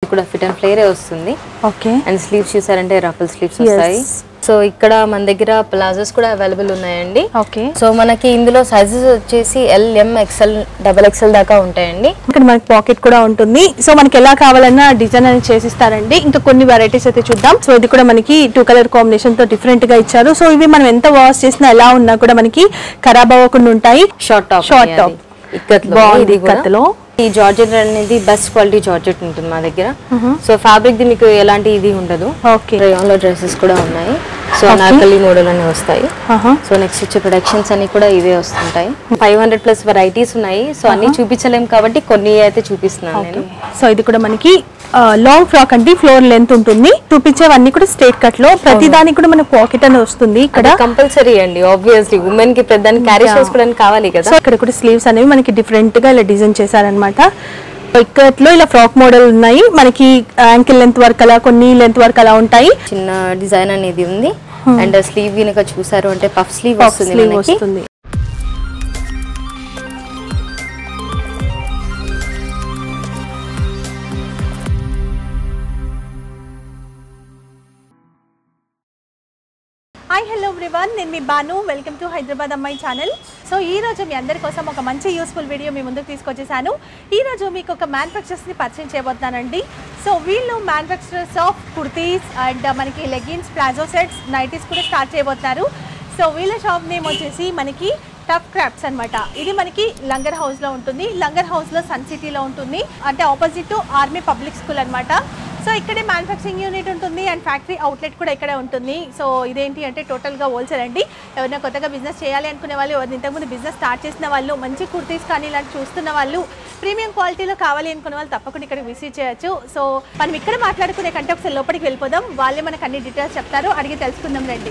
కూడా fit and ఫ్లేరే వస్తుంది ఓకే అండ్ స్లీవ్స్ చూసారంటే రఫల్ స్లీవ్స్ వస్తాయి సో ఇక్కడ మన దగ్గర ప్లాజోస్ కూడా అవైలబుల్ ఉన్నాయండి ఓకే సో మనకి ఇందులో సైజెస్ వచ్చేసి L M XL double XL దాకా ఉంటాయండి ఇక్కడ మనకి పాకెట్ కూడా ఉంటుంది సో మనకి ఎలా కావాలన్నా డిజైన్ అనేది చేసిస్తారండి ఇంకా కొన్ని వెరైటీస్ అయితే చూద్దాం సో ఇది కూడా మనకి టూ కలర్ కాంబినేషన్ తో డిఫరెంట్ గా ఇచ్చారు సో ఇవి మనం ఎంత వాష్ చేసినా ఎలా ఉన్నా కూడా మనకి ఖరాబ్ అవ్వకుండా ఉంటాయి షార్ట్ టాప్ Short top. ఇక్కత్లో బాగుంది ఇది కూడా. ఇక్కత్లో. ఈ జార్జెట్ అనేది బెస్ట్ క్వాలిటీ జార్జెట్ ఉంటుంది మా దగ్గర సో ఫ్యాబ్రిక్ ది మీకు ఎలాంటి ఇది ఉండదు ఓకే రేయాన్ లో డ్రెస్సెస్ కూడా ఉన్నాయి సో అనార్కలి మోడల్ అన్ని వస్తాయి ఆహా. సో నెక్స్ట్ వచ్చే ప్రొడక్షన్స్ అన్ని కూడా ఇవే వస్తుంటాయి ఫైవ్ హండ్రెడ్ ప్లస్ వెరైటీస్ ఉన్నాయి సో అన్ని చూపించలేం కాబట్టి కొన్ని అయితే చూపిస్తున్నాను నేను సో ఇది కూడా మనకి లాంగ్ ఫ్రాక్ అంటే ఫ్లోర్ లెంత్ ఉంటుంది చూపించేవన్నీ కూడా స్ట్రేట్ కట్ లో ప్రతి దానికి కూడా మనకి పాకెట్ అనేది వస్తుంది ఇక్కడ ఇక్కడ కంపల్సరీ అండి ఆబ్వియస్లీ ఉమెన్ కి పెద్దాన్ని క్యారీ చేసుకోవడానికి కావాలి కదా సో ఇక్కడ కూడా స్లీవ్స్ అనేవి మనకి డిఫరెంట్ గా ఇలా డిజైన్ చేశారనమాట ఇక్కట్లో ఇలా ఫ్రాక్ మోడల్ ఉన్నాయి మనకి యాంకిల్ లెంత్ వరకు అలా కొన్ని లెంత్ వరకు అలా ఉంటాయి చిన్న డిజైన్ అనేది ఉంది అండ్ స్లీవ్ కనుక చూసారు అంటే పఫ్ స్లీవ్ Puff వస్తుంది sleeve మనకి వస్తుంది హాయ్ హలో ఎవ్రీవన్ నేను మీ బాను వెల్కమ్ టు హైదరాబాద్ అమ్మాయి ఛానల్ సో ఈ రోజు మీ అందరి కోసం ఒక మంచి యూస్ఫుల్ వీడియో మీ ముందుకు తీసుకొచ్చేసాను ఈ రోజు మీకు ఒక మ్యానుఫ్యాక్చరర్స్ని పరిచయం చేయబోతున్నానండి సో వీళ్ళు మ్యానుఫ్యాక్చరర్స్ ఆఫ్ కుర్తీస్ అండ్ మనకి లెగిన్స్ ప్లాజో సెట్స్ నైటీస్ కూడా స్టార్ట్ చేయబోతున్నారు సో వీళ్ళ షాప్ నేమ్ వచ్చేసి మనకి టఫ్ క్రాఫ్ట్స్ అన్నమాట ఇది మనకి లంగర్ హౌస్లో ఉంటుంది లంగర్ హౌస్లో సన్ సిటీలో ఉంటుంది అంటే opposite to army public school అన్నమాట సో ఇక్కడే మ్యానుఫ్యాక్చరింగ్ యూనిట్ ఉంటుంది అండ్ ఫ్యాక్టరీ అవుట్లెట్ కూడా ఇక్కడే ఉంటుంది సో ఇదేంటి అంటే టోటల్గా హోల్సేల్ అండి ఎవరైనా కొత్తగా బిజినెస్ చేయాలి అనుకునే వాళ్ళు ఎవరైనా ఇంతకుముందు బిజినెస్ స్టార్ట్ చేసిన వాళ్ళు మంచి కుర్తీస్ కానీ ఇలాంటి చూస్తున్న వాళ్ళు ప్రీమియం క్వాలిటీలో కావాలి అనుకునే వాళ్ళు తప్పకుండా ఇక్కడ విజిట్ చేయొచ్చు సో మనం ఇక్కడ మాట్లాడుకునే కంటే ఒకసారి లోపలికి వెళ్ళిపోదాం వాళ్ళే మనకు అన్ని డీటెయిల్స్ చెప్తారు అడిగి తెలుసుకుందాం రండి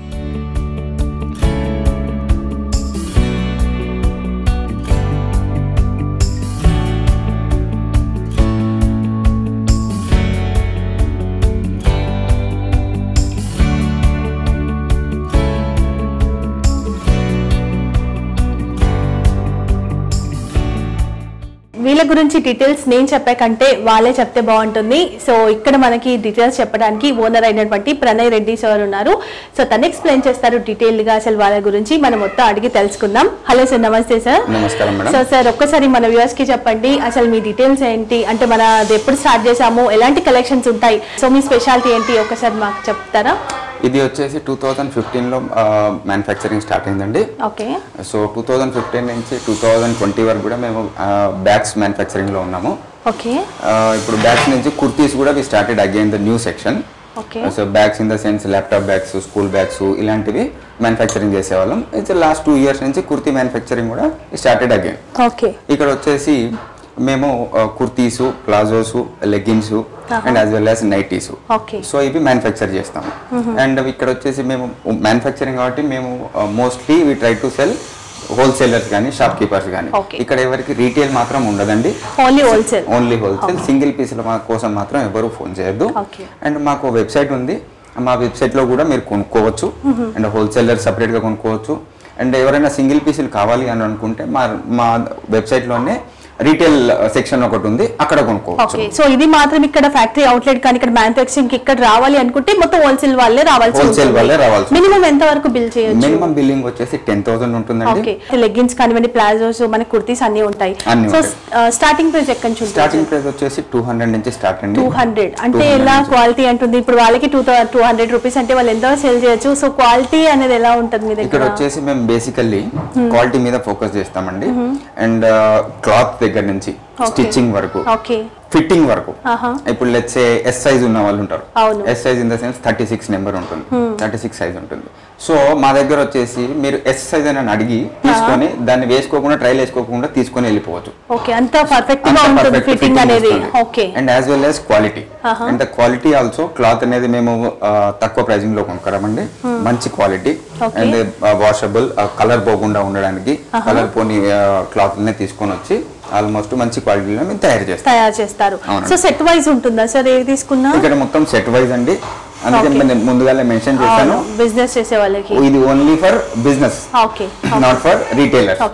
వీళ్ళ గురించి డీటెయిల్స్ నేను చెప్పే కంటే వాళ్ళే చెప్తే బాగుంటుంది సో ఇక్కడ మనకి డీటెయిల్స్ చెప్పడానికి ఓనర్ అయినటువంటి ప్రణయ్ రెడ్డి సార్ ఉన్నారు సో తను ఎక్స్ప్లెయిన్ చేస్తారు డీటెయిల్ గా అసలు వాళ్ళ గురించి మనం మొత్తం అడిగి తెలుసుకుందాం హలో సార్ నమస్తే సార్ నమస్కారం మేడం సో సార్ ఒక్కసారి మన వ్యూవర్స్ కి చెప్పండి అసలు మీ డీటెయిల్స్ ఏంటి అంటే మన అది ఎప్పుడు స్టార్ట్ చేసాము ఎలాంటి కలెక్షన్స్ ఉంటాయి సో మీ స్పెషాలిటీ ఏంటి ఒకసారి మాకు చెప్తారా ఇది వచ్చేసి టూ థౌజండ్ ఫిఫ్టీన్లో మ్యానుఫ్యాక్చరింగ్ స్టార్ట్ అయిందండి okay so two thousand fifteen నుంచి టూ థౌజండ్ ట్వంటీ వరకు కూడా మేము బ్యాగ్స్ మ్యానుఫ్యాక్చరింగ్లో ఉన్నాము ఓకే ఆ, ఇప్పుడు బ్యాగ్స్ నుంచి కుర్తీస్ కూడా we started again the new section okay so bags in the sense laptop bags school bags ఇలాంటివి మ్యానుఫ్యాక్చరింగ్ చేసేవాళ్ళం ఇట్స్ లాస్ట్ టూ ఇయర్స్ నుంచి కుర్తీ మ్యానుఫ్యాక్చరింగ్ కూడా స్టార్టెడ్ అగైన్ ఓకే ఇక్కడ వచ్చేసి మేము kurtis palazzos leggings and as well as nighties okay so ఇవి manufacture చేస్తాము and ఇక్కడ వచ్చేసి మేము మ్యానుఫ్యాక్చరింగ్ కాబట్టి మేము mostly we try to sell wholesalers కానీ షాప్ కీపర్స్ కానీ Okay. ఇక్కడ ఎవరికి రీటైల్ మాత్రం ఉండదండి only wholesale only wholesale single పీసుల మా- కోసం మాత్రం ఎవరు ఫోన్ చేయొద్దు Okay. అండ్ మాకు వెబ్సైట్ ఉంది మా వెబ్సైట్ లో కూడా మీరు కొనుక్కోవచ్చు అండ్ హోల్సేలర్ సపరేట్ గా కొనుక్కోవచ్చు అండ్ ఎవరైనా సింగిల్ పీసులు కావాలి అని అనుకుంటే మా మా వెబ్సైట్ లోనే రీటైల్ సెక్షన్ ఒకటి ఉంది అక్కడ కొనుక్కోవచ్చు ఓకే సో ఇది మాత్రం ఇక్కడ ఫ్యాక్టరీ అవుట్లెట్ కానీ ఇక్కడ మ్యానుఫ్యాక్చరింగ్ ఇక్కడ రావాలి అనుకుంటే మొత్తం హోల్సేల్ వాళ్ళే రావాల్సి హోల్సేల్ వాళ్ళే రావాల్సి మినిమం ఎంత వరకు బిల్ చేయొచ్చు మినిమం బిల్లింగ్ వచ్చేసి టెన్ థౌసండ్ ఉంటుందండి ఓకే లెగ్గిన్స్ కానివ్వండి ప్లాజోస్ మన కుర్తీస్ అన్ని ఉంటాయి అన్ని సో ఉంటాయి. స్టార్టింగ్ ప్రైస్ ఎక్కడి నుంచి స్టార్టింగ్ ప్రైస్ వచ్చేసి టూ హండ్రెడ్ నుంచి స్టార్ట్ అండి టూ హండ్రెడ్ అంటే 200 ఎలా నుంచి. క్వాలిటీ అంటుంది ఇప్పుడు వాళ్ళకి టూ టూ హండ్రెడ్ రూపీస్ అంటే వాళ్ళు ఎంతో సేల్ చేయొచ్చు సో క్వాలిటీ అనేది ఎలా ఉంటుంది మీ ఇక్కడ దగ్గర వచ్చేసి మేము బేసికల్లీ క్వాలిటీ మీద ఫోకస్ చేస్తామండి అండ్ క్లాత్ దగ్గర నుంచి స్టిచ్చింగ్ వరకు ఓకే ఫిట్టింగ్ వరకు ఆహా. ఇప్పుడు లెట్స్ ఎస్ సైజ్ ఉన్న వాళ్ళు ఉంటారు అవును. S size in the sense thirty six number ఉంటుంది థర్టీ సిక్స్ సైజ్ ఉంటుంది సో మా దగ్గర వచ్చేసి మీరు ఎస్ సైజ్ అని అడిగి తీసుకొని దాన్ని వేసుకోకుండా ట్రైల్ వేసుకోకుండా తీసుకొని వెళ్ళిపోవచ్చు ఓకే అంత పర్ఫెక్ట్ గా ఉంటుంది ఫిట్టింగ్ అనేది okay and as well as quality and the quality also cloth అనేది మేము ఆ, తక్కువ ప్రైజింగ్ లో కొనుక్కరామండి మంచి quality Okay. And washable colour పోకుండా ఉండడానికి కలర్ పోని క్లాత్ తీసుకొని వచ్చి ఆల్మోస్ట్ మంచి క్వాలిటీలో మేము తయారు చేస్తాం తయారు చేస్తారు అవునండి. సో సెట్ వైజ్ ఉంటుందా సార్ ఏది తీసుకున్నా ఇక్కడ మొత్తం సెట్ వైజ్ అండి అందుకే నేను ముందుగానే మెన్షన్ చేశాను బిజినెస్ చేసే వాళ్ళకి ఇది only for business okay not for retailer okay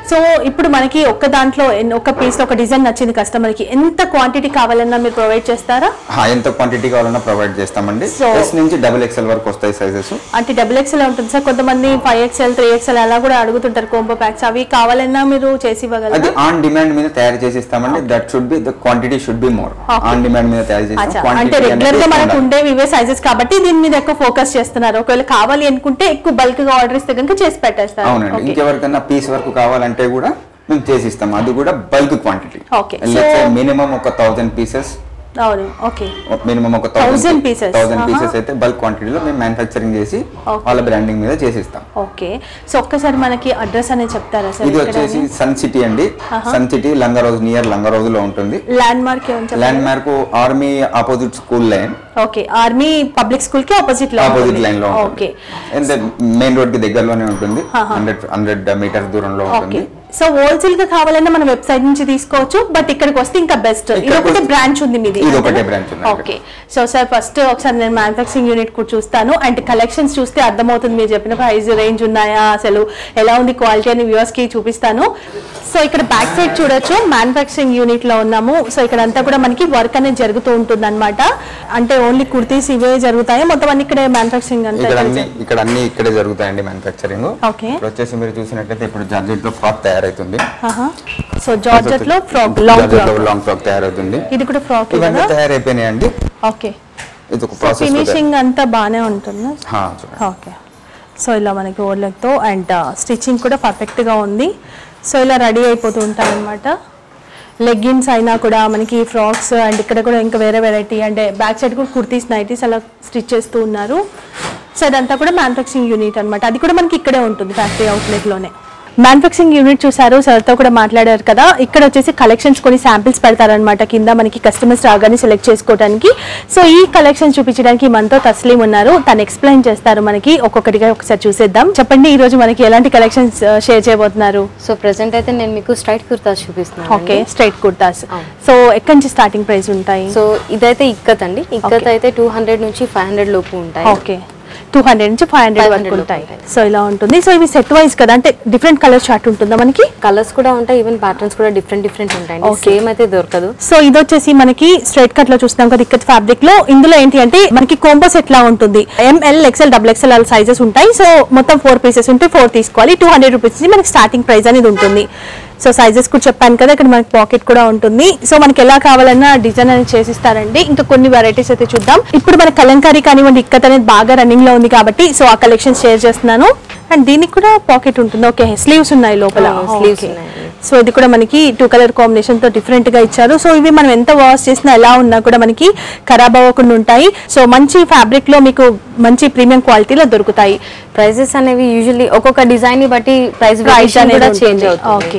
so ఇప్పుడు మనకి ఒక్క దాంట్లో ఎన్- ఒక పీస్ ఒక డిజైన్ నచ్చింది కస్టమర్ కి ఎంత క్వాంటిటీ కావాలన్నా మీరు ప్రొవైడ్ చేస్తారా హా, ఎంత క్వాంటిటీ కావాలన్నా ప్రొవైడ్ చేస్తామండి So- ఎస్ నుంచి డబుల్ ఎక్స్ఎల్ వరకు వస్తాయి సైజెస్ అంటే డబుల్ ఎక్స్ఎల్ ఉంటుంది సార్ కొంతమంది ఫైవ్ ఎక్స్ఎల్ త్రీ ఎక్స్ఎల్ అలా కూడా అడుగుతుంటారు కోంబో ప్యాక్స్ అవి కావాలన్నా మీరు చేసి అది ఇవ్వగలరా ఆన్ డిమాండ్ మీద తయారు చేసి ఇస్తామండి that should be the quantity should be more Okay. On demand మీద తయారు చేసి అచ్చా, quantity అంటే రెగ్యులర్ గా అనేది మనకు ఉండాలి. ఉండేవి ఇవే సైజెస్ కాబట్టి దీని మీద ఎక్కువ ఫోకస్ చేస్తున్నారు ఒకవేళ కావాలి అనుకుంటే ఎక్కువ బల్క్ గా ఆర్డర్ ఇస్తే కనుక చేసి పెట్టేస్తారు అవునండి Okay. ఇంకెవరికైనా పీస్ వరకు కావాలంటే కూడా మేము చేసి ఇస్తాం అది కూడా bulk quantity Okay. So- minimum ఒక థౌసండ్ పీసెస్ అవును ఓకే మినిమం ఒక 1000 pieces. థౌసండ్ ఆహా. పీసెస్ అయితే బల్క్ క్వాంటిటీలో మేము మ్యానుఫ్యాక్చరింగ్ చేసి Okay. వాళ్ళ బ్రాండింగ్ మీద చేసి ఇస్తాం ఓకే సో ఒక్కసారి మనకి అడ్రస్ అనేది చెప్తారా సార్ ఇది వచ్చేసి సన్ సిటీ అండి ఆహా. సన్ సిటీ లంగరోజు నియర్ లంగరోజులో ఉంటుంది ల్యాండ్ మార్క్ ఏమని ల్యాండ్ చెప్పారు mark army opposite school line okay army public school కి ఆపోజిట్ లో ఆపోజిట్ ఉంటుంది. లైన్ లో ఓకే ఉంటుంది మెయిన్ రోడ్ కి దగ్గరలోనే ఉంటుంది ఆహా. హండ్రెడ్ హండ్రెడ్ మీటర్స్ దూరంలో ఓకే ఉంటుంది సో హోల్సేల్ గా కావాలన్నా మన వెబ్సైట్ నుంచి తీసుకోవచ్చు బట్ ఇక్కడికి వస్తే ఇంకా బెస్ట్ ఇది ఇక్కడికి ఒకటే వస్తే- బ్రాంచ్ ఉంది మీది ఇది ఒకటే branch ఉంది. ఓకే సో సార్ ఫస్ట్ ఒకసారి నేను మ్యానుఫాక్చరింగ్ యూనిట్ కూడా చూస్తాను అండ్ కలెక్షన్స్ చూస్తే అర్థమవుతుంది మీరు చెప్పిన ప్రైస్ రేంజ్ ఉన్నాయా అసలు ఎలా ఉంది క్వాలిటీ అని వ్యూవర్స్ కి చూపిస్తాను సో ఇక్కడ బ్యాక్ సైడ్ చూడొచ్చు మ్యానుఫాక్చరింగ్ యూనిట్ లో ఉన్నాము సో ఇక్కడ అంతా కూడా మనకి వర్క్ అనేది జరుగుతూ ఉంటుంది అనమాట అంటే ఓన్లీ కుర్తీస్ ఇవే జరుగుతాయి మొత్తం అన్ని ఇక్కడే మ్యానుఫాక్చరింగ్ అంతా ఇక్కడ ఇక్కడ అన్ని ఇక్కడ అన్ని ఇక్కడే జరుగుతాయండి మ్యానుఫాక్చరింగ్ ఓకే ఇప్పుడు వచ్చేసి మీరు చూసినట్లయితే ఇప్పుడు జార్జెట్ లో ఫ్రాక్ తయారైతుంది సో జార్జెట్ లో ఫ్రాక్ లాంగ్ జార్జెట్ లో ఫ్రాక్ లాంగ్ ఫ్రాక్ తయారవుతుంది ఇది కూడా ఫ్రాక్ ఇవన్నీ కదా తయారైపోయినాయండి ఓకే ఇది ఒక ప్రాసెస్ ఫినిషింగ్ అంతా బాగానే ఉంటుంది చూడండి ఓకే సో ఇలా మనకి ఓర్లెక్తో అండ్ స్టిచ్చింగ్ కూడా పర్ఫెక్ట్గా ఉంది సో ఇలా రెడీ అయిపోతూ ఉంటాయి అనమాట లెగ్గిన్స్ అయినా కూడా మనకి ఫ్రాక్స్ అండ్ ఇక్కడ కూడా ఇంకా వేరే వెరైటీ అంటే బ్యాక్ సైడ్ కూడా కుర్తీస్ నైటీస్ అలా స్టిచ్ చేస్తూ ఉన్నారు సో అదంతా కూడా మ్యానుఫాక్చరింగ్ యూనిట్ అనమాట అది కూడా మనకి ఇక్కడే ఉంటుంది ఫ్యాక్టరీ అవుట్లెట్లోనే మ్యానుఫాక్చరింగ్ యూనిట్ చూసారు సార్తో కూడా మాట్లాడారు కదా ఇక్కడ వచ్చేసి కలెక్షన్స్ కొన్ని శాంపిల్స్ పెడతారనమాట కింద మనకి కస్టమర్స్ రాగానే సెలెక్ట్ చేసుకోవడానికి సో ఈ కలెక్షన్ చూపించడానికి మనతో తస్లీం ఉన్నారు తను ఎక్స్ప్లెయిన్ చేస్తారు మనకి ఒక్కొక్కటిగా ఒకసారి చూసేద్దాం చెప్పండి ఈ రోజు మనకి ఎలాంటి కలెక్షన్స్ షేర్ చేయబోతున్నారు సో ప్రెసెంట్ అయితే నేను మీకు స్ట్రైట్ కుర్తాస్ చూపిస్తున్నాను ఓకే స్ట్రైట్ కుర్తాస్ అవును. సో ఎక్కడి నుంచి స్టార్టింగ్ ప్రైస్ ఉంటాయి సో ఇదైతే ఇక్కత్ అండి ఇక్కత్ Okay. అయితే టూ హండ్రెడ్ నుంచి ఫైవ్ హండ్రెడ్ లోపు ఉంటాయి ఓకే టూ హండ్రెడ్ నుంచి ఫైవ్ హండ్రెడ్ 500 వరకు లోపు ఉంటాయి ఉంటాయి. సో ఇలా ఉంటుంది సో ఇవి సెట్ వైజ్ కదా అంటే డిఫరెంట్ కలర్ చార్ట్ ఉంటుందా మనకి కలర్స్ కూడా ఉంటాయి ఈవెన్ ప్యాటర్న్స్ కూడా డిఫరెంట్ డిఫరెంట్ ఉంటాయండి Okay. సేమ్ అయితే దొరకదు సో ఇది వచ్చేసి మనకి స్ట్రైట్ కట్ లో చూస్తున్నాం కదా ఇక్కత్ ఫ్యాబ్రిక్ లో ఇందులో ఏంటి అంటే మనకి కోంబో సెట్ లా ఉంటుంది M L XL double XL sizes ఉంటాయి సో మొత్తం ఫోర్ పీసెస్ ఉంటే ఫోర్ తీసుకోవాలి టూ హండ్రెడ్ రూపీస్ నుంచి మనకి స్టార్టింగ్ ప్రైస్ అనేది ఉంటుంది సో సైజెస్ కూడా చెప్పాను కదా ఇక్కడ మనకి పాకెట్ కూడా ఉంటుంది సో మనకి ఎలా కావాలన్నా డిజైన్ అనేది చేసిస్తారండి ఇంకా కొన్ని వెరైటీస్ అయితే చూద్దాం ఇప్పుడు మన కలంకారీ కానివ్వండి ఇక్కత్ అనేది బాగా రన్నింగ్ లో ఉంది కాబట్టి సో ఆ కలెక్షన్ షేర్ చేస్తున్నాను అండ్ దీనికి కూడా పాకెట్ ఉంటుంది ఓకే స్లీవ్స్ ఉన్నాయి లోపల అవును, sleeves Okay. ఉన్నాయండి. సో ఇది కూడా మనకి టూ కలర్ కాంబినేషన్ తో డిఫరెంట్ గా ఇచ్చారు సో ఇవి మనం ఎంత వాష్ చేసినా ఎలా ఉన్నా కూడా మనకి ఖరాబ్ అవ్వకుండా ఉంటాయి సో మంచి ఫ్యాబ్రిక్ లో మీకు మంచి ప్రీమియం క్వాలిటీలో దొరుకుతాయి ప్రైజెస్ అనేవి యూజువల్లీ ఒక్కొక్క డిజైన్ ని బట్టి ప్రైస్ ప్రైస్ అనేది కూడా ఉంటుంది. చేంజ్ అవుతుంది okay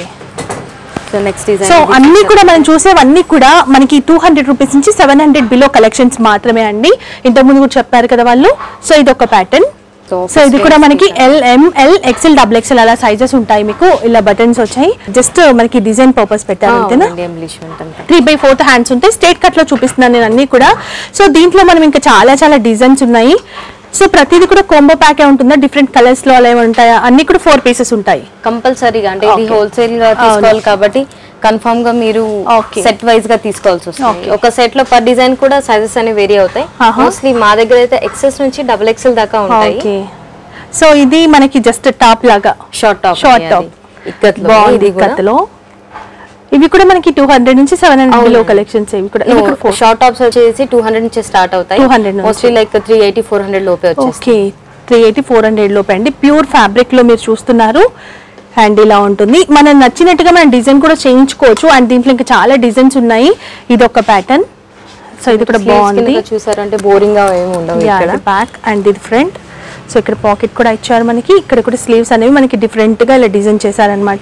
so next design so అన్ని కూడా మనం చూసేవన్నీ కూడా మనకి టూ హండ్రెడ్ రూపీస్ నుంచి సెవెన్ హండ్రెడ్ బిలో కలెక్షన్స్ మాత్రమే అండి ఇంతకుముందు కూడా చెప్పారు కదా వాళ్ళు సో ఇది ఒక ప్యాటర్న్ So, సో ఇది first కూడా ఏంటి మనకి ఇంకా? L M L XL double XL అలా సైజెస్ ఉంటాయి మీకు ఇలా బటన్స్ వచ్చాయి జస్ట్ మనకి డిజైన్ పర్పస్ పెట్టారు అంతేనా ఎంబ్లిష్మెంట్ అంతా త్రీ బై ఫోర్త్ హ్యాండ్స్ ఉంటాయి స్టేట్ కట్ లో చూపిస్తున్నాను నేను అన్ని కూడా సో దీంట్లో మనం ఇంకా చాలా చాలా డిజైన్స్ ఉన్నాయి సో ప్రతిదీ కూడా కోంబో ప్యాకే ఉంటుందా డిఫరెంట్ కలర్స్ లో అలా ఏమైనా ఉంటాయా అన్ని కూడా ఫోర్ పీసెస్ ఉంటాయి కంపల్సరీగా అంటే ఇది Okay. హోల్సేల్ గా తీసుకోవాలి కాబట్టి కన్ఫర్మ్ గా మీరు Okay. సెట్ వైజ్ గా తీసుకోవాల్సి వస్తుంది Okay. ఒక సెట్ లో పర్ డిజైన్ కూడా సైజెస్ అనేవి వేరీ అవుతాయి ఆహా. మోస్ట్లీ మా దగ్గర అయితే ఎక్సెస్ నుంచి డబుల్ ఎక్సెల్ దాకా ఉంటాయి ఓకే సో ఇది మనకి జస్ట్ టాప్ లాగా షార్ట్ టాప్ షార్ట్ టాప్ ఇక్కత్లో బాగుంది ఇది కూడా కత్తులో ఇవి కూడా మనకి టూ హండ్రెడ్ నుంచి సెవెన్ హండ్రెడ్ లో కలెక్షన్స్ ఇవి కూడా ఇవి కూడా four. షార్ట్ టాప్స్ వచ్చేసి టూ హండ్రెడ్ నుంచి స్టార్ట్ అవుతాయి 200 నుంచి. Mostly like three eighty four hundred లోపే వచ్చేసి okay three eighty four hundred లోపు అండి ప్యూర్ ఫ్యాబ్రిక్ లో మీరు చూస్తున్నారు అండ్ ఇలా ఉంటుంది మనం నచ్చినట్టుగా మనం డిజైన్ కూడా చేయించుకోవచ్చు అండ్ దీంట్లో ఇంకా చాలా డిజైన్స్ ఉన్నాయి ఇది ఒక ప్యాటర్న్ సో ఇది కూడా బాగుంది చూసారంటే బోరింగ్ గా ఏమి ఉండవు ఇక్కడ బ్యాక్ అండ్ ఇది ఫ్రంట్ సో ఇక్కడ పాకెట్ కూడా ఇచ్చారు మనకి ఇక్కడ కూడా స్లీవ్స్ అనేవి మనకి డిఫరెంట్ గా ఇలా డిజైన్ చేశారనమాట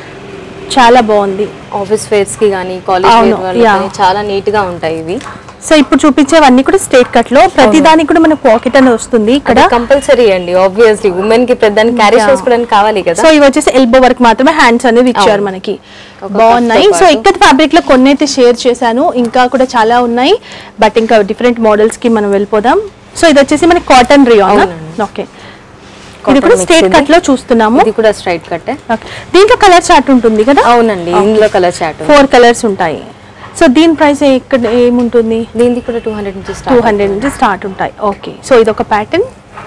చాలా బాగుంది ఆఫీస్ ఫేర్స్ కి కానీ కాలేజ్ అవును, వేర్ yeah. వాళ్ళకి చాలా నీట్ గా ఉంటాయి ఇవి సో ఇప్పుడు చూపించేవన్నీ కూడా స్టేట్ కట్ లో ప్రతి దానికి కూడా మనకు పాకెట్ అనేది వస్తుంది ఇక్కడ కంపల్సరీ అండి ఆబ్వియస్లీ ఉమెన్ కి పెద్దాన్ని క్యారీ Yeah. చేసుకోవడానికి కావాలి కదా సో ఇవి వచ్చేసి ఎల్బో వర్క్ మాత్రమే హ్యాండ్స్ అనేది ఇచ్చారు అవును. మనకి ఒక బాగున్నాయి cuff తో సో పాటు. ఇక్కడ ఫ్యాబ్రిక్ లో కొన్ని అయితే షేర్ చేశాను ఇంకా కూడా చాలా ఉన్నాయి బట్ ఇంకా డిఫరెంట్ మోడల్స్ కి మనం వెళ్ళిపోదాం సో ఇది వచ్చేసి మనకి కాటన్ రియాన్ అవునండి. ఓకే ఇది కూడా mix స్ట్రేట్ ఇది. కట్ లో చూస్తున్నాము ఇది కూడా స్ట్రైట్ కట్టే Okay. దీంట్లో కలర్ చార్ట్ ఉంటుంది కదా అవునండి ఇందులో కలర్ చాట్ ఫోర్ కలర్స్ ఉంటాయి సో దీని ప్రైస్ ఇక్కడ ఏముంటుంది దీనికి కూడా టూ హండ్రెడ్ నుంచి టూ స్టార్ట్ హండ్రెడ్ నుంచి స్టార్ట్ ఉంటాయి ఓకే సో ఇది ఒక ప్యాటర్న్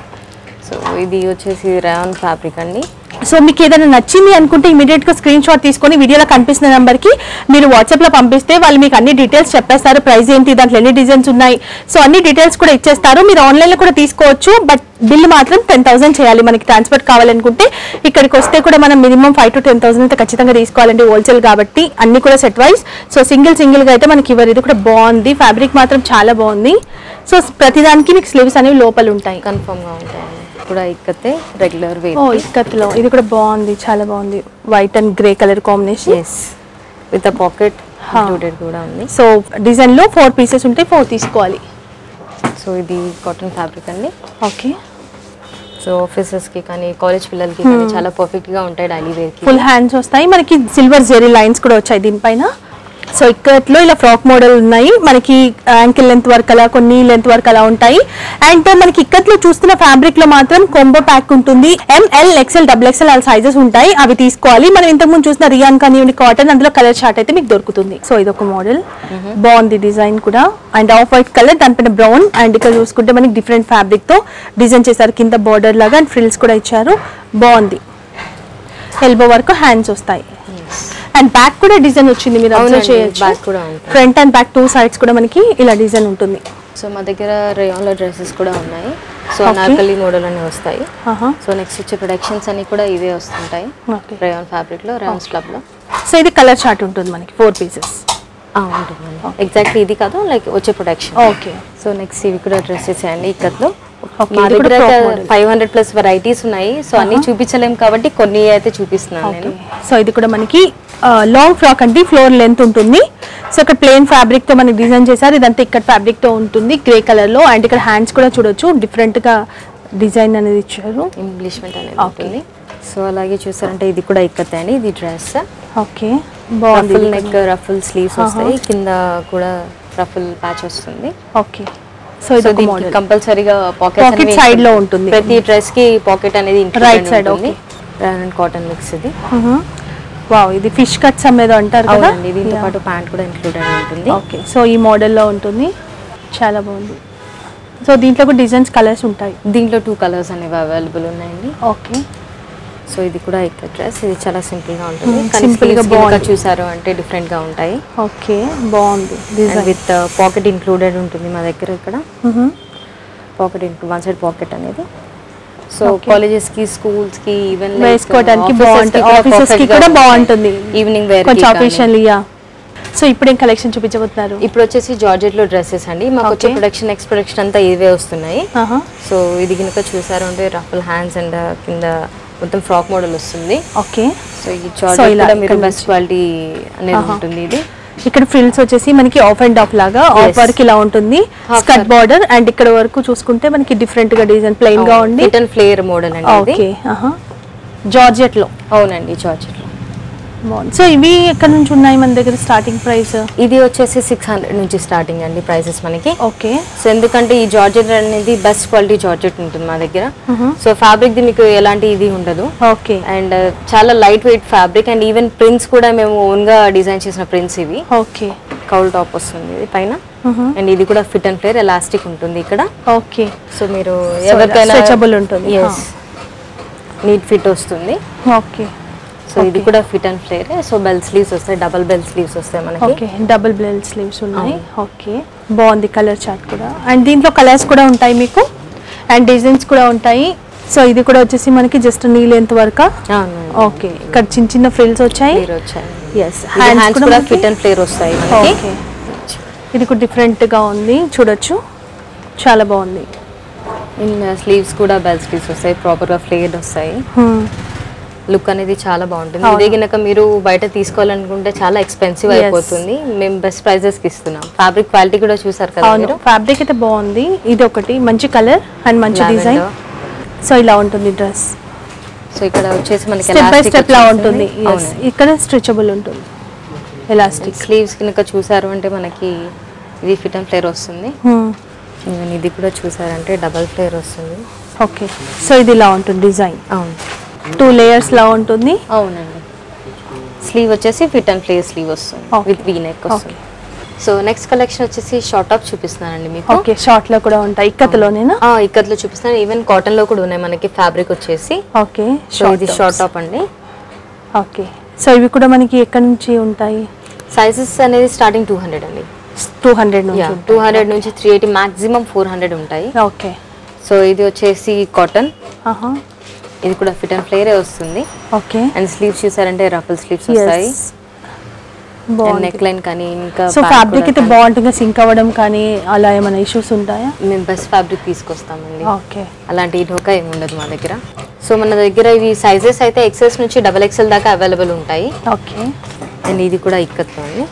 సో ఇది వచ్చేసి రేయాన్ ఫ్యాబ్రిక్ అండి సో మీకు ఏదైనా నచ్చింది అనుకుంటే ఇమీడియట్ గా స్క్రీన్ షాట్ తీసుకొని వీడియోలో కనిపిస్తున్న నెంబర్ కి మీరు వాట్సాప్ లో పంపిస్తే వాళ్ళు మీకు అన్ని డీటెయిల్స్ చెప్పేస్తారు ప్రైస్ ఏంటి దాంట్లో ఎన్ని డిజైన్స్ ఉన్నాయి సో అన్ని డీటెయిల్స్ కూడా ఇచ్చేస్తారు మీరు ఆన్లైన్ లో కూడా తీసుకోవచ్చు బట్ బిల్ మాత్రం టెన్ థౌసండ్ చేయాలి మనకి ట్రాన్స్పోర్ట్ కావాలనుకుంటే ఇక్కడికి వస్తే కూడా మనం minimum five to ten thousand అయితే ఖచ్చితంగా తీసుకోవాలండి హోల్సేల్ కాబట్టి అన్ని కూడా set wise so single single గా అయితే మనకి ఇవ్వరు ఇది కూడా బాగుంది ఫ్యాబ్రిక్ మాత్రం చాలా బాగుంది సో ప్రతిదానికి మీకు స్లీవ్స్ అనేవి లోపల ఉంటాయి కన్ఫర్మ్ గా ఉంటాయండి కూడా ఇక్కతే రెగ్యులర్ వేర్ ఓ ఇక్కత్లో ఇది కూడా బాగుంది చాలా బాగుంది white and grey colour combination yes with pocket included కూడా ఉంది సో డిజైన్ లో ఫోర్ పీసెస్ ఉంటాయి ఫోర్ తీసుకోవాలి సో ఇది కాటన్ ఫ్యాబ్రిక్ అండి ఓకే సో ఆఫీసెస్ కి కానీ కాలేజ్ పిల్లలకి కానీ చాలా పర్ఫెక్ట్ గా ఉంటాయి డైలీ వేర్ కి ఫుల్ హ్యాండ్స్ వస్తాయి మనకి సిల్వర్ జెరీ లైన్స్ కూడా వచ్చాయి దీనిపైన సో ఇక్కట్లో ఇలా ఫ్రాక్ మోడల్ ఉన్నాయి మనకి యాంకిల్ లెంత్ వరకు అలా కొన్ని లెంత్ వరకు అలా ఉంటాయి అండ్ మనకి ఇక్కట్లో చూస్తున్న ఫ్యాబ్రిక్ లో మాత్రం కొంబో ప్యాక్ ఉంటుంది ఎంఎల్ ఎక్స్ఎల్ డబుల్ ఎక్స్ఎల్ అలా సైజెస్ ఉంటాయి అవి తీసుకోవాలి మనం ఇంతకుముందు చూసిన రియాన్ కానివ్వండి కాటన్ అందులో కలర్ చార్ట్ అయితే మీకు దొరుకుతుంది సో ఇది ఒక మోడల్ బాగుంది డిజైన్ కూడా అండ్ ఆఫ్ వైట్ కలర్ దానిపైన బ్రౌన్ అండ్ ఇక్కడ చూసుకుంటే మనకి డిఫరెంట్ ఫ్యాబ్రిక్ తో డిజైన్ చేశారు కింద బార్డర్ లాగా అండ్ ఫ్రిల్స్ కూడా ఇచ్చారు బాగుంది ఎల్బో వరకు హ్యాండ్స్ వస్తాయి అండ్ బ్యాక్ కూడా డిజైన్ వచ్చింది మీరు అబ్జర్వ్ అవునండి, చేయొచ్చు back కూడా ఉంటుంది. Front and back two sides కూడా మనకి ఇలా డిజైన్ ఉంటుంది సో మా దగ్గర రేయాన్ లో డ్రెస్సెస్ కూడా ఉన్నాయి సో Okay. అనార్కలి మోడల్ అన్ని వస్తాయి ఆహా. సో నెక్స్ట్ వచ్చే ప్రొడక్షన్స్ అన్ని కూడా ఇవే వస్తుంటాయి ఓకే రేయాన్ ఫ్యాబ్రిక్ లో రేయాన్స్ క్లబ్ లో సో ఇది కలర్ చార్ట్ ఉంటుంది మనకి ఫోర్ పీసెస్ ఆ, ఉంటుందండి ఎగ్జాక్ట్లీ ఇది కాదు లైక్ వచ్చే ప్రొడక్షన్ ఓకే సో నెక్స్ట్ ఇవి కూడా డ్రెస్సెస్ అండి ఇక్కత్లో Okay, మా ఇది కూడా దగ్గర frock model. Five hundred plus varieties ఉన్నాయి సో అన్ని చూపించలేం కాబట్టి కొన్ని అయితే చూపిస్తున్నాను ఓకే నేను సో ఇది కూడా మనకి లాంగ్ ఫ్రాక్ అండి ఫ్లోర్ లెంత్ ఉంటుంది సో ఇక్కడ ప్లెయిన్ ఫ్యాబ్రిక్ తో మనకి డిజైన్ చేశారు ఇదంతా ఇక్కడ ఫ్యాబ్రిక్ తో ఉంటుంది గ్రే కలర్ లో అండ్ ఇక్కడ హ్యాండ్స్ కూడా చూడొచ్చు డిఫరెంట్ గా డిజైన్ అనేది ఇచ్చారు ఇంగ్లీష్మెంట్ అనేది Okay. ఉంటుంది సో అలాగే చూసారంటే ఇది కూడా ఇక్కతే అండి ఇది డ్రెస్ ఓకే బాగుంది రఫుల్ ఇది నెక్ రఫుల్ స్లీవ్స్ వస్తాయి కింద కూడా రఫుల్ ప్యాచ్ వస్తుంది ఓకే సో ఇది సో ఒక దీనికి మోడల్ కంపల్సరీగా Pocket పాకెట్ side లో ఉంటుంది. ప్రతి డ్రెస్ కి పాకెట్ అనేది Right side, ఉంటుంది అండ్ కాటన్ మిక్స్ ఇది వావ్ ఇది ఫిష్ కట్స్ అమ్మేదో అంటారు కదా అవునండి దీంతో పాటు ప్యాంట్ కూడా ఇంక్లూడెడ్ ఉంటుంది ఓకే సో ఈ మోడల్లో ఉంటుంది చాలా బాగుంది సో దీంట్లో కూడా డిజైన్స్ కలర్స్ ఉంటాయి దీంట్లో టూ కలర్స్ అనేవి అవైలబుల్ ఉన్నాయండి ఓకే సో ఇది కూడా ఇక్కడ డ్రెస్ ఇది చాలా సింపుల్ గా ఉంటుంది Hmm, కానీ simple గా sleeves కనుక బాగుంది. చూసారు అంటే డిఫరెంట్ గా ఉంటాయి ఓకే బాగుంది డిజైన్ విత్ పాకెట్ ఇంక్లూడెడ్ ఉంటుంది మా దగ్గర ఇక్కడ పాకెట్ వన్ సైడ్ పాకెట్ అనేది సో Okay. కాలేజెస్ కి స్కూల్స్ కి ఈవెన్ వేసుకోవడానికి బాగుంటుంది ఆఫీసెస్ కి కూడా బాగుంటుంది ఈవినింగ్ వేర్ కొంచెం అఫీషియల్ యా సో ఇప్పుడు ఏం కలెక్షన్ చూపించబోతున్నారు ఇప్పుడు వచ్చేసి జార్జెట్ లో డ్రెస్సెస్ అండి మాకు వచ్చే Okay. ప్రొడక్షన్ నెక్స్ట్ ప్రొడక్షన్ అంతా ఇవే వస్తున్నాయి ఆహా. సో ఇది కనుక చూసారు అంటే రఫుల్ హ్యాండ్స్ అండ్ కింద మొత్తం ఫ్రాక్ మోడల్ వస్తుంది ఓకే సో ఈ So, జార్జెట్ ఇలా కూడా మీరు ఇక్కడ బెస్ట్ క్వాలిటీ అనేది ఆహా. ఉంటుంది ఇది ఇక్కడ ఫ్రిల్స్ వచ్చేసి మనకి ఆఫ్ అండ్ ఆఫ్ లాగా ఆఫ్ Yes. వర్క్ ఇలా ఉంటుంది Half స్కర్ట్ work. బార్డర్ అండ్ ఇక్కడ వరకు చూసుకుంటే మనకి డిఫరెంట్ గా డిజైన్ ప్లెయిన్ గా ఉండి రిటర్న్ ఫ్లేయర్ మోడల్ అండి ఇది ఓకే జార్జెట్ లో అవునండి జార్జెట్ లో బాగుంది సో ఇవి ఎక్కడ నుంచి ఉన్నాయి మన దగ్గర స్టార్టింగ్ ప్రైస్ ఇది వచ్చేసి సిక్స్ హండ్రెడ్ నుంచి స్టార్టింగ్ అండి ప్రైసెస్ మనకి ఓకే సో ఎందుకంటే ఈ జార్జెట్ అనేది బెస్ట్ క్వాలిటీ జార్జెట్ ఉంటుంది మా దగ్గర సో ఫ్యాబ్రిక్ ది మీకు ఎలాంటి ఇది ఉండదు ఓకే అండ్ చాలా light weight fabric and even prints కూడా మేము ఓన్ గా డిజైన్ చేసిన ప్రింట్స్ ఇవి ఓకే కౌల్ టాప్ వస్తుంది ఇది పైన అండ్ ఇది కూడా ఫిట్ అండ్ ఫ్లేర్ ఎలాస్టిక్ ఉంటుంది ఇక్కడ ఓకే సో మీరు So, ఎవరికైనా stretchable ఉంటుంది. ఎస్ నీట్ ఫిట్ వస్తుంది ఓకే సో ఇది కూడా fit and flare so bell sleeves వస్తాయి డబల్ బెల్ స్లీవ్స్ వస్తాయి మనకి ఓకే డబుల్ బ్లెల్ స్లీవ్స్ ఉన్నాయి ఓకే బాగుంది కలర్ చార్ట్ కూడా అండ్ దీంట్లో కలర్స్ కూడా ఉంటాయి మీకు అండ్ డిజైన్స్ కూడా ఉంటాయి సో ఇది కూడా వచ్చేసి మనకి జస్ట్ నీ లెంత్ వరకు అవునండి. ఓకే ఇక్కడ చిన్న చిన్న ఫ్రిల్స్ వచ్చాయి Flare వచ్చాయి ఎస్ హ్యాండ్స్ కూడా ఫిట్ అండ్ ఫ్లేర్ వస్తాయి మనకి ఓకే ఇది కూడా different గా ఉంది చూడొచ్చు చాలా బాగుంది ఇన్ స్లీవ్స్ కూడా బెల్ స్లీవ్స్ వస్తాయి ప్రాపర్ గా ఫ్లేర్డ్ వస్తాయి లుక్ అనేది చాలా బాగుంటుంది అవును. ఇదే గనక మీరు బయట తీసుకోవాలనుకుంటే చాలా ఎక్స్పెన్సివ్ Yes. అయిపోతుంది మేము బెస్ట్ ప్రైజెస్ కి ఇస్తున్నాం ఫ్యాబ్రిక్ క్వాలిటీ కూడా చూసారు కదా అవును మీరు ఫ్యాబ్రిక్ అయితే బాగుంది ఇది ఒకటి మంచి కలర్ అండ్ మంచి Lavender. డిజైన్ సో ఇలా ఉంటుంది డ్రెస్ సో ఇక్కడ వచ్చేసి మనకి స్టెప్ బై elastic స్టెప్ లా వచ్చేసింది. ఉంటుంది Yes. అవునండి. ఇక్కడ స్ట్రెచబుల్ ఉంటుంది ఎలాస్టిక్ స్లీవ్స్ కనుక చూసారు అంటే మనకి ఇది ఫిట్ అండ్ ఫ్లేర్ వస్తుంది ఈవెన్ ఇది కూడా చూసారంటే డబల్ ఫ్లేర్ వస్తుంది ఓకే సో ఇది ఇలా ఉంటుంది డిజైన్ అవును టూ లేయర్స్ లా ఉంటుంది అవునండి స్లీవ్ వచ్చేసి ఫిట్ అండ్ ప్లే స్లీవ్ వస్తుంది Okay. విత్ వీ నెక్ వస్తుంది సో నెక్స్ట్ కలెక్షన్ వచ్చేసి షార్ట్ టాప్ చూపిస్తున్నానండి మీకు ఓకే షార్ట్ లో కూడా ఉంటాయి ఇక్కతలోనేనా ఆ, ఇక్కత్లో చూపిస్తాను ఈవెన్ కాటన్ లో కూడా ఉన్నాయి మనకి ఫ్యాబ్రిక్ వచ్చేసి ఓకే సో ఇది షార్ట్ టాప్ అండి ఓకే సో ఇవి కూడా మనకి ఎక్కడి నుంచి ఉంటాయి సైజెస్ అనేది స్టార్టింగ్ టూ హండ్రెడ్ అండి టూ హండ్రెడ్ నుంచి టూ హండ్రెడ్ నుంచి three eighty maximum four hundred ఉంటాయి ఓకే సో ఇది వచ్చేసి కాటన్ ఆహా ఇది కూడా ఫిట్ అండ్ ఫ్లేరే వస్తుంది ఓకే అండ్ స్లీవ్స్ చూసారంటే రఫుల్ స్లీవ్స్ వస్తాయి ఎస్ అండ్ బాగుంది నెక్ లైన్ కానీ ఇంకా సో back ఫ్యాబ్రిక్ కూడా అయితే కానీ బాగుంటుంది సింక్ అవ్వడం కానీ అలా ఏమైనా ఇష్యూస్ ఉంటాయా మేము బెస్ట్ ఫ్యాబ్రిక్ తీసుకొస్తామండి ఓకే అలాంటి ఢోకా ఏమి ఉండదు మా దగ్గర సో మన దగ్గర ఇవి సైజెస్ అయితే ఎక్సెస్ నుంచి డబల్ ఎక్సెల్ దాకా అవైలబుల్ ఉంటాయి ఓకే అండ్ ఇది కూడా ఇక్కత్లో అండి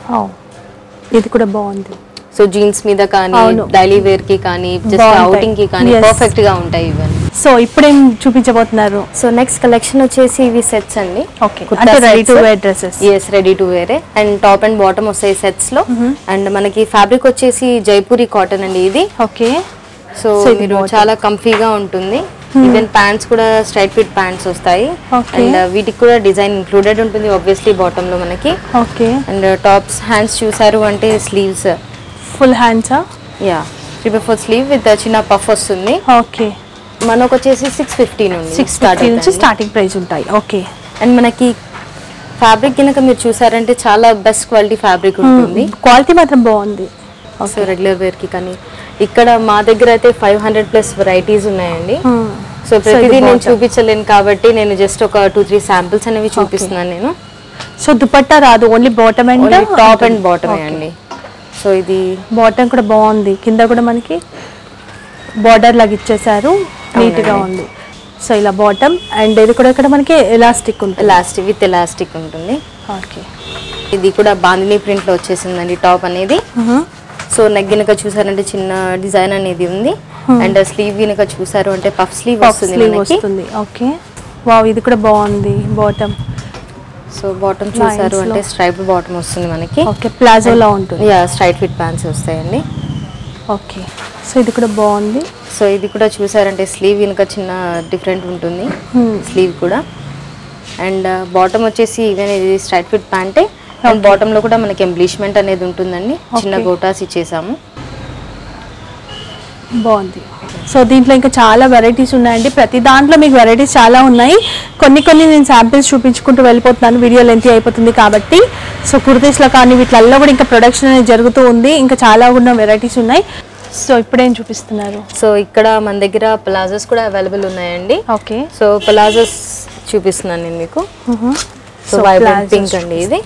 ఇది కూడా బాగుంది సో జీన్స్ మీద కానీ అవును. డైలీ వేర్ కి కానీ జస్ట్ బాగుంటాయి. అవుటింగ్ కి కానీ Yes. పర్ఫెక్ట్ గా ఉంటాయి ఇవన్నీ సో ఇప్పుడేం చూపించబోతున్నారు సో నెక్స్ట్ కలెక్షన్ వచ్చేసి ఇవి సెట్స్ అండి ఓకే అంటే ready to wear dresses yes ready to wear and top and bottom వస్తాయి సెట్స్ లో అండ్ మనకి ఫ్యాబ్రిక్ వచ్చేసి జైపూరి కాటన్ అండి ఇది ఓకే సో So ఇది మీరు bottom. చాలా కంఫీగా ఉంటుంది ఈవెన్ ప్యాంట్స్ కూడా స్ట్రైట్ ఫిట్ ప్యాంట్స్ వస్తాయి Okay. అండ్ వీటికి కూడా డిజైన్ ఇంక్లూడెడ్ ఉంటుంది ఆబ్వియస్లీ బాటమ్ లో మనకి ఓకే అండ్ టాప్స్ హ్యాండ్స్ చూసారు అంటే స్లీవ్స్ ఫుల్ హ్యాండ్సా యా three by four sleeve with చిన్న పఫ్ వస్తుంది ఓకే మనకు వచ్చేసి సిక్స్ ఫిఫ్టీ నుండి సిక్స్ ఫిఫ్టీ నుంచి స్టార్టింగ్ ప్రైస్ ఉంటాయి ఓకే అండ్ మనకి ఫ్యాబ్రిక్ కనుక మీరు చూసారంటే చాలా బెస్ట్ క్వాలిటీ ఫ్యాబ్రిక్ ఉంటుంది క్వాలిటీ మాత్రం బాగుంది సో రెగ్యులర్ వేర్ కి కానీ ఇక్కడ మా దగ్గర అయితే ఫైవ్ హండ్రెడ్ ప్లస్ వెరైటీస్ ఉన్నాయండి సో ఇది ప్రతిదీ నేను bottom. చూపించలేను కాబట్టి నేను జస్ట్ ఒక టూ త్రీ శాంపిల్స్ అనేవి చూపిస్తున్నాను నేను సో దుపట్టా రాదు only bottom and top and bottom అండి సో ఇది బాటమ్ కూడా బాగుంది కింద కూడా మనకి బార్డర్ లాగా ఇచ్చేసారు నీట్ గా ఉంది సో ఇలా బాటమ్ అండ్ ఇది కూడా ఇక్కడ మనకి ఎలాస్టిక్ ఉంటుంది ఎలాస్టిక్ విత్ ఎలాస్టిక్ ఉంటుంది ఓకే ఇది కూడా బాందిని ప్రింట్ లో వచ్చేసిందండి టాప్ అనేది సో నెక్ గినక చూసారంటే చిన్న డిజైన్ అనేది ఉంది అండ్ స్లీవ్ గినక చూసారు అంటే పఫ్ స్లీవ్ వస్తుంది స్లీవ్ మనకి వస్తుంది ఓకే వావ్ ఇది కూడా బాగుంది బాటమ్ సో బాటమ్ చూసారు Lines లో. అంటే స్ట్రైప్ బాటమ్ వస్తుంది మనకి ఓకే ప్లాజోలా ఉంటుంది యా స్ట్రైట్ ఫిట్ ప్యాంట్స్ వస్తాయండి ఓకే సో ఇది కూడా బాగుంది సో ఇది కూడా చూసారంటే స్లీవ్ వెనుక చిన్న డిఫరెంట్ ఉంటుంది Hmm. స్లీవ్ కూడా అండ్ బాటమ్ వచ్చేసి ఈవెన్ ఇది స్ట్రైట్ ఫిట్ ప్యాంటే అండ్ బాటమ్ లో కూడా మనకి ఎంబ్లిష్మెంట్ అనేది ఉంటుందండి చిన్న Okay. గోటాస్ ఇచ్చేసాము బాగుంది సో దీంట్లో ఇంకా చాలా వెరైటీస్ ఉన్నాయండి ప్రతి దాంట్లో మీకు వెరైటీస్ చాలా ఉన్నాయి కొన్ని కొన్ని నేను శాంపిల్స్ చూపించుకుంటూ వెళ్ళిపోతున్నాను వీడియో లెంత్ అయిపోతుంది కాబట్టి సో కుర్తీస్లో కానీ వీటిల్లో కూడా ఇంకా ప్రొడక్షన్ అనేది జరుగుతూ ఉంది ఇంకా చాలా ఉన్న వెరైటీస్ ఉన్నాయి సో ఇప్పుడేం చూపిస్తున్నారు సో ఇక్కడ మన దగ్గర ప్లాజోస్ కూడా అవైలబుల్ ఉన్నాయండి ఓకే సో ప్లాజోస్ చూపిస్తున్నాను నేను మీకు so So, vibrant plazos pink అండి ఇది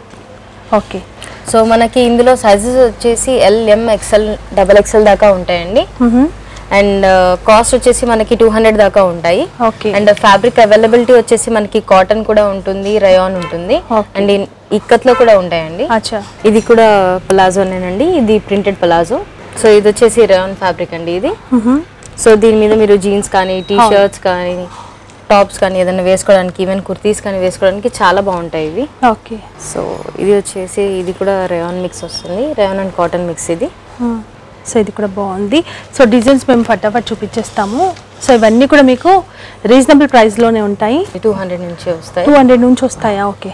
ఓకే సో మనకి ఇందులో సైజెస్ వచ్చేసి L M XL double XL దాకా ఉంటాయండి అండ్ కాస్ట్ వచ్చేసి మనకి టూ హండ్రెడ్ దాకా ఉంటాయి ఓకే అండ్ ఫ్యాబ్రిక్ అవైలబిలిటీ వచ్చేసి మనకి కాటన్ కూడా ఉంటుంది రయాన్ ఉంటుంది Okay. అండ్ ఇక్కత్లో కూడా ఉంటాయండి అచ్చా ఇది కూడా ప్లాజోనేనండి ఇది ప్రింటెడ్ ప్లాజో సో ఇది వచ్చేసి రయాన్ ఫ్యాబ్రిక్ అండి ఇది సో దీని మీద మీరు జీన్స్ కానీ టీ షర్ట్స్ కానీ టాప్స్ కానీ ఏదైనా వేసుకోవడానికి ఈవెన్ కుర్తీస్ కానీ వేసుకోవడానికి చాలా బాగుంటాయి ఇవి ఓకే సో ఇది వచ్చేసి ఇది కూడా రయాన్ మిక్స్ వస్తుంది రయాన్ అండ్ కాటన్ మిక్స్ ఇది సో ఇది కూడా బాగుంది సో డిజైన్స్ మేము ఫటాఫట్ చూపించేస్తాము సో ఇవన్నీ కూడా మీకు రీజనబుల్ ప్రైస్లోనే ఉంటాయి టూ హండ్రెడ్ నుంచి వస్తాయి టూ హండ్రెడ్ నుంచి వస్తాయా ఓకే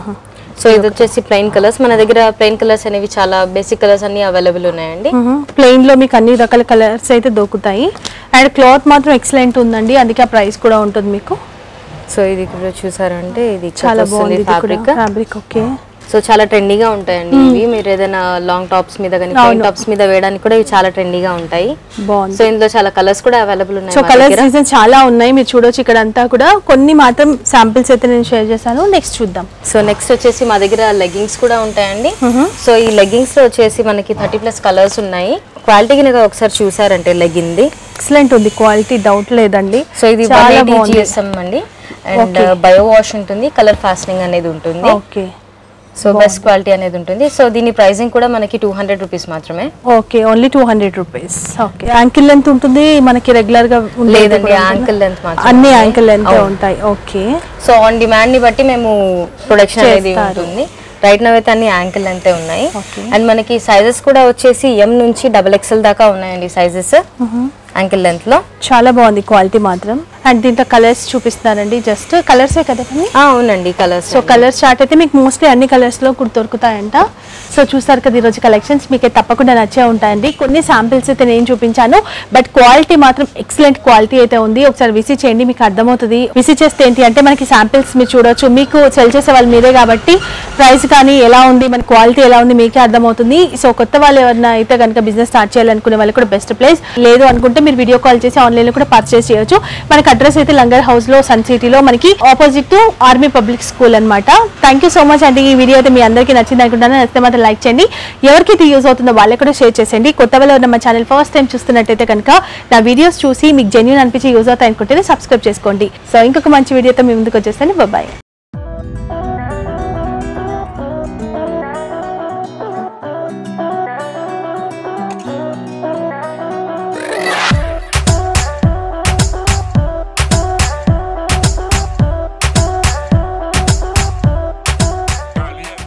సో ఇది వచ్చేసి ప్లెయిన్ కలర్స్ మన దగ్గర ప్లెయిన్ కలర్స్ అనేవి చాలా బేసిక్ కలర్స్ అన్ని అవైలబుల్ ఉన్నాయండి ప్లెయిన్ లో మీకు అన్ని రకాల కలర్స్ అయితే దొరుకుతాయి అండ్ క్లాత్ మాత్రం ఎక్సలెంట్ ఉందండి అందుకే ఆ ప్రైస్ కూడా ఉంటుంది మీకు సో ఇది కూడా చూసారంటే ఇది చాలా బాగుంది వస్తుంది ఇది కూడా ఫ్యాబ్రిక్ ఫ్యాబ్రిక్ ఓకే సో చాలా ట్రెండీగా ఉంటాయండి ఇవి మీరు ఏదైనా లాంగ్ టాప్స్ మీద కానీ ప్లెయిన్ అవును. టాప్స్ మీద వేయడానికి కూడా ఇవి చాలా ట్రెండీగా ఉంటాయి బాగుంది సో ఇందులో చాలా కలర్స్ కూడా అవైలబుల్ ఉన్నాయి సో మా కలర్స్ దగ్గర. డిజైన్స్ చాలా ఉన్నాయి మీరు చూడొచ్చు ఇక్కడ అంతా కూడా కొన్ని మాత్రం శాంపిల్స్ అయితే నేను షేర్ చేశాను నెక్స్ట్ చూద్దాం సో నెక్స్ట్ వచ్చేసి మా దగ్గర లెగ్గింగ్స్ కూడా ఉంటాయండి సో ఈ లెగ్గింగ్స్ లో వచ్చేసి మనకి థర్టీ ప్లస్ కలర్స్ ఉన్నాయి క్వాలిటీ కనుక ఒకసారి చూసారంటే లెగ్గింది ఎక్సలెంట్ ఉంది క్వాలిటీ డౌట్ లేదండి సో ఇది చాలా బాగుంది జిఎస్ఎం అండి అండ్ Okay. బయో వాష్ ఉంటుంది కలర్ ఫాస్టింగ్ అనేది ఉంటుంది ఓకే సో బెస్ట్ క్వాలిటీ అనేది ఉంటుంది సో దీని ప్రైసింగ్ కూడా మనకి టూ హండ్రెడ్ రూపీస్ మాత్రమే okay only two hundred rupees okay ankle length ఉంటుంది మనకి రెగ్యులర్ గా ఉండేది లేదండి కూడా ఉంటుందా? యాంకిల్ లెంత్ మాత్రం అన్ని యాంకిల్ లెంత్ అవును. ఉంటాయి ఓకే సో ఆన్ డిమాండ్ ని బట్టి మేము ప్రొడక్షన్ అనేది చేస్తారు. ఉంటుంది రైట్ నవ్ అయితే అన్ని యాంకిల్ అంతే ఉన్నాయి Okay. అండ్ మనకి సైజెస్ కూడా వచ్చేసి ఎం నుంచి డబల్ ఎక్స్ఎల్ దాకా ఉన్నాయండి సైజెస్ యాంకిల్ లెంత్ లో చాలా బాగుంది క్వాలిటీ మాత్రం అండ్ దీంట్లో కలర్స్ చూపిస్తున్నారండి జస్ట్ కలర్సే కదా ఇవన్నీ? ఆ, అవునండి కలర్స్ సో కలర్ చార్ట్ అయితే మీకు మోస్ట్లీ అన్ని కలర్స్ లో కూడా దొరుకుతాయంట సో చూసారు కదా ఈరోజు కలెక్షన్స్ మీకు తప్పకుండా నచ్చే ఉంటాయండి కొన్ని శాంపిల్స్ అయితే నేను చూపించాను బట్ క్వాలిటీ మాత్రం ఎక్సలెంట్ క్వాలిటీ అయితే ఉంది ఒకసారి విసిట్ చేయండి మీకు అర్థమవుతుంది విసిట్ చేస్తే ఏంటి అంటే మనకి శాంపిల్స్ మీరు చూడొచ్చు మీకు సెల్ చేసే వాళ్ళు మీరే కాబట్టి ప్రైస్ కానీ ఎలా ఉంది మన క్వాలిటీ ఎలా ఉంది మీకే అర్థమవుతుంది సో కొత్త వాళ్ళు ఎవరైనా అయితే కనుక బిజినెస్ స్టార్ట్ చేయాలనుకునే వాళ్ళు కూడా బెస్ట్ ప్లేస్ లేదు అనుకుంటే మీరు వీడియో కాల్ చేసి ఆన్లైన్ లో కూడా పర్చేస్ చేయొచ్చు మనకి అడ్రస్ అయితే లంగర్ హౌస్ లో సన్ సిటీలో మనకి opposite to army public school అన్నమాట థ్యాంక్ యూ సో మచ్ అండి ఈ వీడియో అయితే మీ అందరికీ నచ్చింది అనుకుంటాను నచ్చితే మాత్రం లైక్ చేయండి ఎవరికి ఇది యూజ్ అవుతుందో వాళ్ళకి కూడా షేర్ చేసేయండి కొత్త వాళ్ళు ఉన్న మా ఛానల్ ఫస్ట్ టైం చూస్తున్నట్టయితే కనుక నా వీడియోస్ చూసి మీకు జెన్యున్ అనిపించి యూజ్ అవుతాయి అనుకుంటేనే సబ్స్క్రైబ్ చేసుకోండి సో ఇంకొక మంచి వీడియోతో మీ ముందుకు వచ్చేస్తాను బాయ్